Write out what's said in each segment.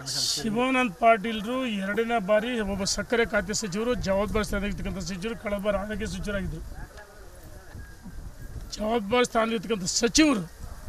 ಶಿವಾನಂದ್ ಪಾಟೀಲ್ರು ಎರಡನೇ ಬಾರಿ ಒಬ್ಬ ಸಕ್ಕರೆ ಖಾತೆ ಸಚಿವರು ಜವಾಬ್ದಾರಿ ಸ್ಥಾನದಲ್ಲಿರ್ತಕ್ಕಂಥ ಸಚಿವರು ಕಳೆದ ಬಾರಿ ಆರೋಗ್ಯ ಸಚಿವರಾಗಿದ್ದರು ಜವಾಬ್ದಾರಿ ಸ್ಥಾನದಲ್ಲಿರ್ತಕ್ಕಂಥ ಸಚಿವರು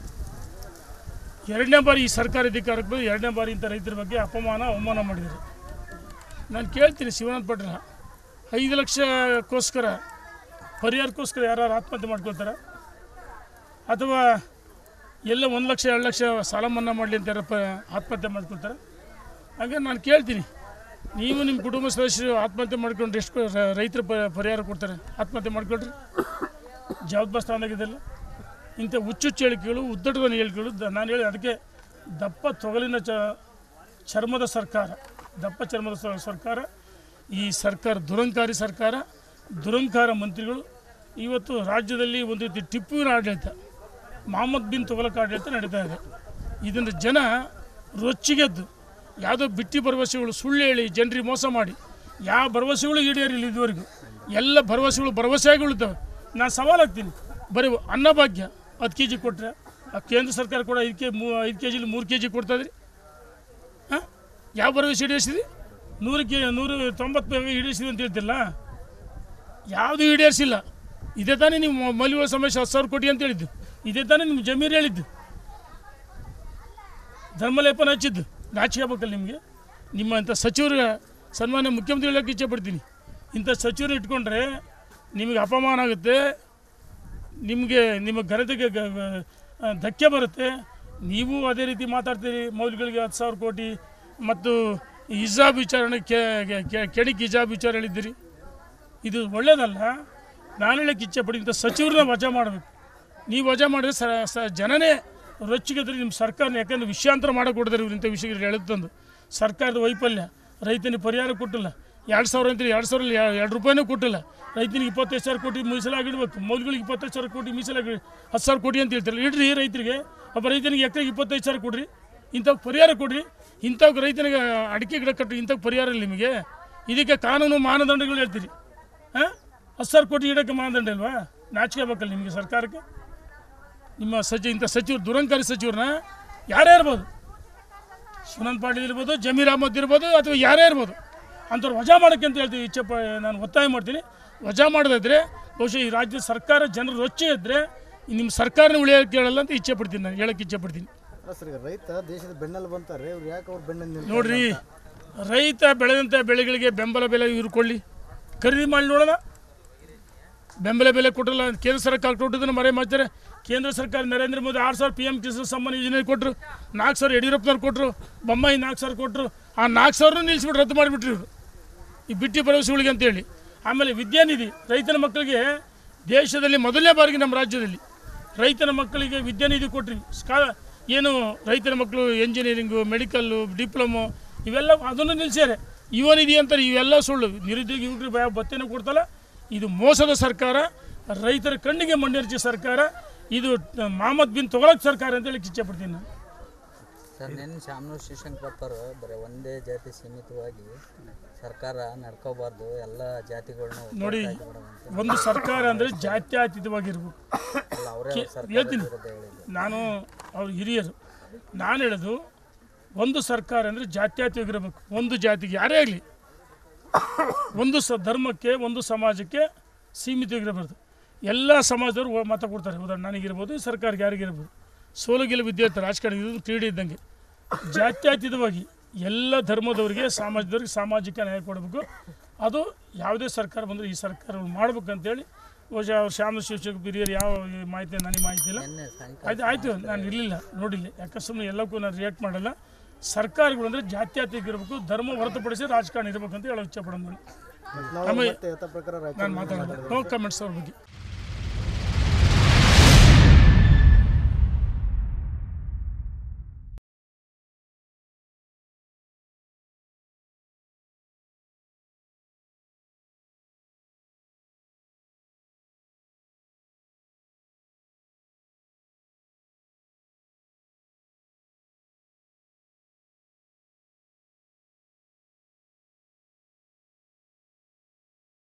ಎರಡನೇ ಬಾರಿ ಈ ಸರ್ಕಾರ ಅಧಿಕಾರಕ್ಕೆ ಬಂದು ಎರಡನೇ ಬಾರಿ ಇಂಥ ರೈತರ ಬಗ್ಗೆ ಅಪಮಾನ ಅವಮಾನ ಮಾಡಿದ್ದಾರೆ ನಾನು ಕೇಳ್ತೀನಿ ಶಿವಾನಂದ ಪಾಟೀಲ ಐದು ಲಕ್ಷಕ್ಕೋಸ್ಕರ ಪರಿಹಾರಕ್ಕೋಸ್ಕರ ಯಾರು ಆತ್ಮಹತ್ಯೆ ಮಾಡ್ಕೊಳ್ತಾರೆ ಅಥವಾ ಎಲ್ಲ ಒಂದು ಲಕ್ಷ ಎರಡು ಲಕ್ಷ ಸಾಲ ಮನ್ನಾ ಮಾಡಲಿ ಅಂತ ಯಾರಪ್ಪ ಆತ್ಮಹತ್ಯೆ ಮಾಡ್ಕೊಳ್ತಾರೆ ಹಾಗೆ ನಾನು ಕೇಳ್ತೀನಿ ನೀವು ನಿಮ್ಮ ಕುಟುಂಬ ಸದಸ್ಯರು ಆತ್ಮಹತ್ಯೆ ಮಾಡ್ಕೊಂಡ್ರೆ ಎಷ್ಟು ರ- ರೈತರ ಪ ಪರಿಹಾರ ಕೊಡ್ತಾರೆ ಆತ್ಮಹತ್ಯೆ ಮಾಡ್ಕೊಳ್ರಿ ಜವಾಬ್ದಾರಿ ಸ್ಥಾನದಾಗಿದ್ದಲ್ಲ ಇಂಥ ಹುಚ್ಚುಚ್ಚು ಹೇಳಿಕೆಗಳು ಉದ್ದಟದ ಹೇಳಿಕೆಗಳು ದ- ನಾನು ಹೇಳಿ ಅದಕ್ಕೆ ದಪ್ಪ ತೊಗಲಿನ ಚ ಚರ್ಮದ ಸರ್ಕಾರ ದಪ್ಪ ಚರ್ಮದ ಸ- ಸರ್ಕಾರ ಈ ಸರ್ಕಾರ ದುರಂಕಾರಿ ಸರ್ಕಾರ ದುರಂಕಾರ ಮಂತ್ರಿಗಳು ಇವತ್ತು ರಾಜ್ಯದಲ್ಲಿ ಒಂದು ರೀತಿ ಟಿಪ್ಪುವಿನ ಆಡಳಿತ ಮೊಹಮ್ಮದ್ ಬಿನ್ ತುಗಲಕ್ ಆಡಳಿತ ನಡೀತಾ ಇದೆ ಇದನ್ನು ಜನ ರೊಚ್ಚಿಗೆದ್ದು ಯಾವುದೋ ಬಿಟ್ಟಿ ಭರವಸೆಗಳು ಸುಳ್ಳು ಹೇಳಿ ಜನರಿಗೆ ಮೋಸ ಮಾಡಿ ಯಾವ ಭರವಸೆಗಳು ಈಡೇರಿಲ್ಲ ಇದುವರೆಗೂ ಎಲ್ಲ ಭರವಸೆಗಳು ಭರವಸೆಗಳಿದ್ದಾವೆ ನಾನು ಸವಾಲು ಹಾಕ್ತೀನಿ ಬರೀ ಅನ್ನಭಾಗ್ಯ ಹತ್ತು ಕೆ ಜಿ ಕೊಟ್ಟರೆ ಆ ಕೇಂದ್ರ ಸರ್ಕಾರ ಕೂಡ ಐದು ಕೆ ಮೂ ಐದು ಕೆ ಜಿಲಿ ಮೂರು ಕೆ ಜಿ ಕೊಡ್ತಾಯಿದ್ರಿ ಹಾಂ ಯಾವ ಭರವಸೆ ಈಡೇರಿಸಿದ್ರಿ ನೂರು ಕೆ ನೂರು ತೊಂಬತ್ತು ಈಡೇರಿಸಿದ್ರಿ ಅಂತ ಹೇಳ್ತಿಲ್ಲ ಯಾವುದು ಈಡೇರಿಸಿಲ್ಲ ಇದೇ ತಾನೇ ನೀವು ಮ- ಮೌಲ್ಯಗಳ ಸಮಸ್ಯೆ ಹತ್ತು ಸಾವಿರ ಕೋಟಿ ಅಂತ ಹೇಳಿದ್ದು ಇದೇ ತಾನೇ ನಿಮ್ಮ ಜಮೀರು ಹೇಳಿದ್ದು ಧರ್ಮಲೇಪನ ಹಚ್ಚಿದ್ದು ನಾಚಿಕೆ ಆಗ್ಬೇಕಲ್ಲ ನಿಮಗೆ ನಿಮ್ಮ ಇಂಥ ಸಚಿವರ ಸನ್ಮಾನ್ಯ ಮುಖ್ಯಮಂತ್ರಿ ಹೇಳೋಕ್ಕೆ ಇಚ್ಛೆಪಡ್ತೀನಿ ಇಂಥ ಸಚಿವರು ಇಟ್ಕೊಂಡ್ರೆ ನಿಮಗೆ ಅಪಮಾನ ಆಗುತ್ತೆ ನಿಮಗೆ ನಿಮ್ಮ ಘನತೆಗೆ ಗ- ಗ- ಆ, ಧಕ್ಕೆ ಬರುತ್ತೆ ನೀವು ಅದೇ ರೀತಿ ಮಾತಾಡ್ತೀರಿ ಮೌಲ್ಯಗಳಿಗೆ ಹತ್ತು ಸಾವಿರ ಕೋಟಿ ಮತ್ತು ಹಿಜಾಬ್ ವಿಚಾರಣೆ ಕೆಣಿಕ್ ಹಿಜಾಬ್ ವಿಚಾರ ಹೇಳಿದ್ದೀರಿ ಇದು ಒಳ್ಳೇದಲ್ಲ ನಾನು ಹೇಳಕ್ಕೆ ಇಚ್ಛೆ ಪಡಿ ಇಂಥ ಸಚಿವರನ್ನ ವಜಾ ಮಾಡಬೇಕು ನೀವು ವಜಾ ಮಾಡಿದ್ರೆ ಸ ಸ ಜನನೇ ರೊಚ್ಚಿಗೆದ್ರೆ ನಿಮ್ಮ ಸರ್ಕಾರನ ಯಾಕಂದ್ರೆ ವಿಷಯಾಂತರ ಮಾಡಕ್ಕೆ ಕೊಡ್ತಾರೆ ಇವ್ರು ಇಂಥ ವಿಷಯಗಳು ಹೇಳುತ್ತಂದು ಸರ್ಕಾರದ ವೈಫಲ್ಯ ರೈತನಿಗೆ ಪರಿಹಾರ ಕೊಟ್ಟಿಲ್ಲ ಎರಡು ಸಾವಿರ ಅಂತ ಎರಡು ಸಾವಿರ ಎರಡು ರೂಪಾಯಿನೂ ಕೊಟ್ಟಿಲ್ಲ ರೈತನಿಗೆ ಇಪ್ಪತ್ತೈದು ಸಾವಿರ ಕೋಟಿ ಮೀಸಲಾಗಿಡ್ಬೇಕು ಮೌಲ್ಯಗಳಿಗೆ ಇಪ್ಪತ್ತೈದು ಸಾವಿರ ಕೋಟಿ ಮೀಸಲಾಗಿ ಹತ್ತು ಸಾವಿರ ಕೋಟಿ ಅಂತ ಹೇಳ್ತಾರೆ ಇಡ್ರಿ ರೈತರಿಗೆ ಒಬ್ಬ ರೈತನಿಗೆ ಎಕರೆಗೆ ಇಪ್ಪತ್ತೈದು ಸಾವಿರ ಕೊಡ್ರಿ ಇಂಥವ್ಕೆ ಪರಿಹಾರ ಕೊಡ್ರಿ ಇಂಥವ್ಕೆ ರೈತನಿಗೆ ಅಡಿಕೆ ಗಿಡ ಕಟ್ಟಿ ಇಂಥವ್ಕೆ ಪರಿಹಾರ ಇಲ್ಲ ನಿಮಗೆ ಇದಕ್ಕೆ ಕಾನೂನು ಮಾನದಂಡಗಳು ಹೇಳ್ತೀರಿ ಹಾಂ ಹತ್ತು ಸಾವಿರ ಕೋಟಿ ಇಡೋಕ್ಕೆ ಮಾನದಂಡ ಇಲ್ವಾ ನಾಚಿಕೆ ಆಗ್ಬೇಕಲ್ಲ ನಿಮಗೆ ಸರ್ಕಾರಕ್ಕೆ ನಿಮ್ಮ ಸಚಿವ ಇಂಥ ಸಚಿವರು ದುರಂಕಾರಿ ಸಚಿವರನ್ನ ಯಾರೇ ಇರ್ಬೋದು ಶಿವನಂದ್ ಪಾಟೀಲ್ ಇರ್ಬೋದು ಜಮೀರ್ ಅಹಮದ್ ಇರ್ಬೋದು ಅಥವಾ ಯಾರೇ ಇರ್ಬೋದು ಅಂಥವ್ರು ವಜಾ ಮಾಡೋಕ್ಕೆ ಅಂತ ಹೇಳ್ತೀವಿ ಇಚ್ಛೆ ಪ ನಾನು ಒತ್ತಾಯ ಮಾಡ್ತೀನಿ ವಜಾ ಮಾಡದಿದ್ರೆ ಬಹುಶಃ ಈ ರಾಜ್ಯದ ಸರ್ಕಾರ ಜನರು ರೊಚ್ಚೆ ಇದ್ದರೆ ನಿಮ್ಮ ಸರ್ಕಾರನ ಉಳಿಯೋಕ್ಕೆ ಹೇಳಲ್ಲ ಅಂತ ಇಚ್ಛೆ ಪಡ್ತೀನಿ ನಾನು ಹೇಳಕ್ಕೆ ಇಚ್ಛೆ ಪಡ್ತೀನಿ ಅಲ್ಲ ಸರ್ ಈಗ ರೈತ ದೇಶದ ಬೆನ್ನೆಲು ಬಂತಾರೆ ಇವ್ರು ಯಾಕೆ ಅವ್ರ ಬೆನ್ನಲ್ಲಿ ನಿಲ್ತಾರೆ ನೋಡ್ರಿ ರೈತ ಬೆಳೆದಂಥ ಬೆಳೆಗಳಿಗೆ ಬೆಂಬಲ ಬೆಲೆ ಇವ್ರು ಕೊಡಲಿ ಖರೀದಿ ಮಾಡಿ ನೋಡೋಣ ಬೆಂಬಲ ಬೆಲೆ ಕೊಟ್ಟಿಲ್ಲ ಕೇಂದ್ರ ಸರ್ಕಾರ ಕೊಟ್ಟಿದ್ದನ್ನು ಮರೆ ಮಾಡ್ತಾರೆ ಕೇಂದ್ರ ಸರ್ಕಾರ ನರೇಂದ್ರ ಮೋದಿ ಆರು ಸಾವಿರ ಪಿ ಎಮ್ ಕಿಸಾನ್ ಸಮ್ಮಾನ್ ಯೋಜನೆ ಕೊಟ್ಟರು ನಾಲ್ಕು ಸಾವಿರ ಯಡಿಯೂರಪ್ಪನವ್ರು ಕೊಟ್ಟರು ಬೊಮ್ಮಾಯಿ ನಾಲ್ಕು ಸಾವಿರ ಕೊಟ್ಟರು ಆ ನಾಲ್ಕು ಸಾವಿರ ನಿಲ್ಲಿಸ್ಬಿಟ್ಟು ರದ್ದು ಮಾಡಿಬಿಟ್ರು ಇವರು ಈ ಬಿಟ್ಟಿ ಭರವಸೆಗಳಿಗೆ ಅಂತೇಳಿ ಆಮೇಲೆ ವಿದ್ಯಾನಿಧಿ ರೈತನ ಮಕ್ಕಳಿಗೆ ದೇಶದಲ್ಲಿ ಮೊದಲನೇ ಬಾರಿಗೆ ನಮ್ಮ ರಾಜ್ಯದಲ್ಲಿ ರೈತನ ಮಕ್ಕಳಿಗೆ ವಿದ್ಯಾನಿಧಿ ಕೊಟ್ರಿ ಸ್ಕಾ ಏನು ರೈತನ ಮಕ್ಕಳು ಎಂಜಿನಿಯರಿಂಗು ಮೆಡಿಕಲ್ಲು ಡಿಪ್ಲೊಮೊ ಇವೆಲ್ಲ ಅದನ್ನು ನಿಲ್ಲಿಸ್ಯಾರೆ ಯುವ ನಿಧಿ ಅಂತಾರೆ ಇವೆಲ್ಲ ಸುಳ್ಳು ನಿರುದ್ಯೋಗ ಯುವಕರಿಗೆ ಭಯ ಭತ್ತೆನೂ ಕೊಡ್ತಲ್ಲ ಇದು ಮೋಸದ ಸರ್ಕಾರ ರೈತರ ಕಣ್ಣಿಗೆ ಮಣ್ಣೆರಚಿ ಸರ್ಕಾರ ಇದು ಮಹಮ್ಮದ್ ಬಿನ್ ತೊಗೊಳಕ್ ಸರ್ಕಾರ ಅಂತ ಹೇಳಿ ಇಚ್ಛೆ ಪಡ್ತೀನಿ ನಾನು ಸರ್ ನಿನ್ನೆ ಶಾಮನೂರ್ ಶಿವಶಂಕರಪ್ಪರು ಬರೀ ಒಂದೇ ಜಾತಿ ಸೀಮಿತವಾಗಿ ಸರ್ಕಾರ ನಡ್ಕೋಬಾರ್ದು ಎಲ್ಲ ಜಾತಿಗಳನ್ನ ನೋಡಿ ಒಂದು ಸರ್ಕಾರ ಅಂದರೆ ಜಾತ್ಯತೀತವಾಗಿರ್ಬೇಕು ಅಲ್ಲ ಅವರೇ ಸರ್ಕಾರ ಹೇಳ್ತೀನಿ ವಿರುದ್ಧ ಹೇಳಿದ್ದು ನಾನು ಅವ್ರ ಹಿರಿಯರು ನಾನು ಹೇಳೋದು ಒಂದು ಸರ್ಕಾರ ಅಂದರೆ ಜಾತ್ಯತೀತವಾಗಿರಬೇಕು ಒಂದು ಜಾತಿಗೆ ಯಾರೇ ಆಗಲಿ ಒಂದು ಸ ಧರ್ಮಕ್ಕೆ ಒಂದು ಸಮಾಜಕ್ಕೆ ಸೀಮಿತವಾಗಿರಬಾರ್ದು ಎಲ್ಲ ಸಮಾಜದವರು ಒ- ಮತ ಕೊಡ್ತಾರೆ ಉದಾಹರಣೆ ನನಗಿರ್ಬೋದು ಸರ್ಕಾರಕ್ಕೆ ಯಾರಿಗಿರ್ಬೋದು ಸೋಲು ಗೆಲುವು ವಿದ್ಯಾರ್ಥಿ ರಾಜಕಾರಣ ಇದು ಕ್ರೀಡೆ ಇದ್ದಂಗೆ ಜಾತ್ಯತೀತವಾಗಿ ಎಲ್ಲ ಧರ್ಮದವರಿಗೆ ಸಮಾಜದವ್ರಿಗೆ ಸಾಮಾಜಿಕ ನ್ಯಾಯ ಕೊಡಬೇಕು ಅದು ಯಾವುದೇ ಸರ್ಕಾರ ಬಂದರೂ ಈ ಸರ್ಕಾರ ಮಾಡ್ಬೇಕಂತೇಳಿ ಬಹುಶಃ ಅವ್ರು ಶ್ಯಾಮ ಶಿವಶಂಕರ್ ಹಿರಿಯರು ಯಾವ ಮಾಹಿತಿ ನನಗೆ ಮಾಹಿತಿ ಇಲ್ಲ ನಿನ್ನೆ ಸಾಯಂಕಾಲ ಆಯ್ತು ಆಯಿತು ನಾನು ಇರಲಿಲ್ಲ ನೋಡಿಲ್ಲ ಯಾಕೆ ಸುಮ್ಮನೆ ಎಲ್ಲಕ್ಕೂ ನಾನು ರಿಯಾಕ್ಟ್ ಮಾಡಲ್ಲ ಸರ್ಕಾರಗಳು ಅಂದರೆ ಜಾತ್ಯತೀತ ಇರಬೇಕು ಧರ್ಮ ಹೊರತುಪಡಿಸಿ ರಾಜಕಾರಣ ಇರಬೇಕು ಅಂತ ಹೇಳೋ ಇಚ್ಛೆ ಪಡೋದು ನಾನು ನಾವು ಮತ್ತೆ ಯಥ ಪ್ರಕಾರ ರಾಜಕಾರಣ ನಾನು ಮಾತಾಡೋದು ನೋ ಕಮೆಂಟ್ಸ್ ಅವ್ರ ಬಗ್ಗೆ